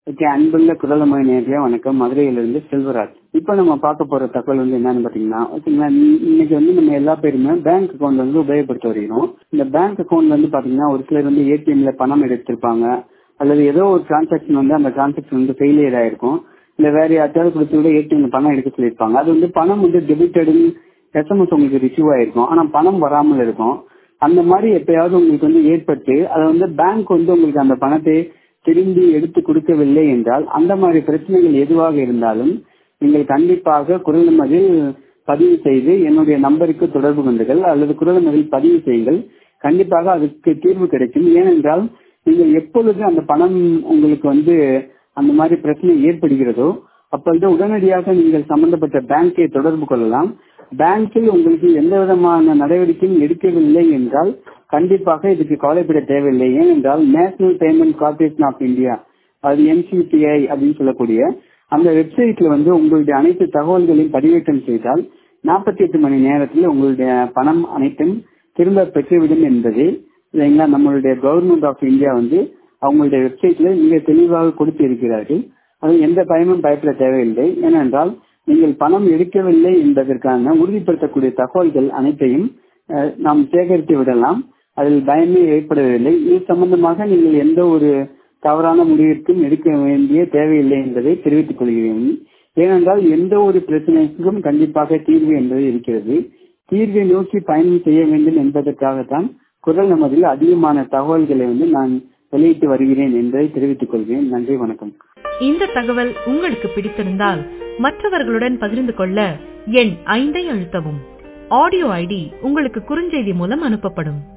okay அன்புள்ள குரலமொழி நேர்களே வணக்கம் மதுரையிலிருந்து செல்வராஜ் இப்போ நம்ம பார்க்க போற தகவல் வந்து என்னன்னு பாத்தீங்கன்னா ஓகேங்களா இன்னி- இன்னைக்கு வந்து நம்ம எல்லா பேருமே பேங்க் அக்கௌண்ட் வந்து உபயோகப்படுத்த வருகிறோம் இந்த பேங்க் அக்கௌண்ட் வந்து பாத்தீங்கன்னா ஒரு சிலர் வந்து ஏடிஎம்ல பணம் எடுத்திருப்பாங்க அல்லது ஏதோ ஒரு டிரான்சாக்ஷன் வந்து அந்த டிரான்சாக்ஷன் வந்து ஃபெயிலியர் ஆயிருக்கும் இல்ல வேற யார்ட்டாவது கொடுத்து கூட ஏடிஎம்ல பணம் எடுக்க சொல்லியிருப்பாங்க அது வந்து பணம் வந்து டெபிட்டடுன்னு எஸ்எம்எஸ் உங்களுக்கு ரிசீவ் ஆயிருக்கும் ஆனா பணம் வராமல் இருக்கும் அந்த மாதிரி எப்பயாவது உங்களுக்கு வந்து ஏற்பட்டு அதை வந்து பேங்க் வந்து உங்களுக்கு அந்த பணத்தை திரும்பி எடுத்து கொடுக்கவில்லை என்றால் அந்த மாதிரி பிரச்சனைகள் எதுவாக இருந்தாலும் நீங்கள் கண்டிப்பாக குரல் மதில் பதிவு செய்து என்னுடைய நம்பருக்கு தொடர்பு கொண்டுகள் அல்லது குரல் மதில் பதிவு செய்யுங்கள் கண்டிப்பாக அதுக்கு தீர்வு கிடைக்கும் ஏனென்றால் நீங்கள் எப்பொழுது அந்த பணம் உங்களுக்கு வந்து அந்த மாதிரி பிரச்சனை ஏற்படுகிறதோ அப்பொழுது உடனடியாக நீங்கள் சம்பந்தப்பட்ட பேங்கை தொடர்பு கொள்ளலாம் பேங்கில் உங்களுக்கு எந்த விதமான நடவடிக்கையும் எடுக்கவில்லை என்றால் கண்டிப்பாக இதுக்கு கவலைப்பட தேவையில்லை ஏனென்றால் national payment corporation of India அது என்சிபிஐ அப்படின்னு சொல்லக்கூடிய அந்த வெப்சைட்ல வந்து உங்களுடைய அனைத்து தகவல்களையும் பதிவேற்றம் செய்தால் நாற்பத்தி எட்டு மணி நேரத்தில் உங்களுடைய பணம் அனைத்தும் திரும்ப பெற்றுவிடும் என்பது இல்லைங்களா நம்மளுடைய கவர்மெண்ட் ஆஃப் இந்தியா வந்து அவங்களுடைய வெப்சைட்ல மிக தெளிவாக கொடுத்து இருக்கிறார்கள் அது எந்த பயமும் பயப்பட தேவையில்லை ஏனென்றால் நீங்கள் பணம் எடுக்கவில்லை என்பதற்கான உறுதிப்படுத்தக்கூடிய தகவல்கள் அனைத்தையும் அஹ், நாம் சேகரித்து விடலாம் அதில் பயமே ஏற்படவில்லை இது சம்பந்தமாக நீங்கள் எந்த ஒரு தவறான முடிவிற்கும் எடுக்க வேண்டிய தேவையில்லை என்பதை தெரிவித்துக் கொள்கிறேன் ஏனென்றால் எந்த ஒரு பிரச்சனைக்கும் கண்டிப்பாக தீர்வு என்பது இருக்கிறது தீர்வை நோக்கி பயணம் செய்ய வேண்டும் என்பதற்காகத்தான் குரல் நமதில் அதிகமான தகவல்களை வந்து நான் வெளியிட்டு வருகிறேன் என்பதை தெரிவித்துக் கொள்கிறேன் நன்றி வணக்கம் இந்த தகவல் உங்களுக்கு பிடித்திருந்தால் மற்றவர்களுடன் பகிர்ந்து கொள்ள எண் ஐந்தை அழுத்தவும் ஆடியோ ஐடி உங்களுக்கு குறுஞ்செய்தி மூலம் அனுப்பப்படும்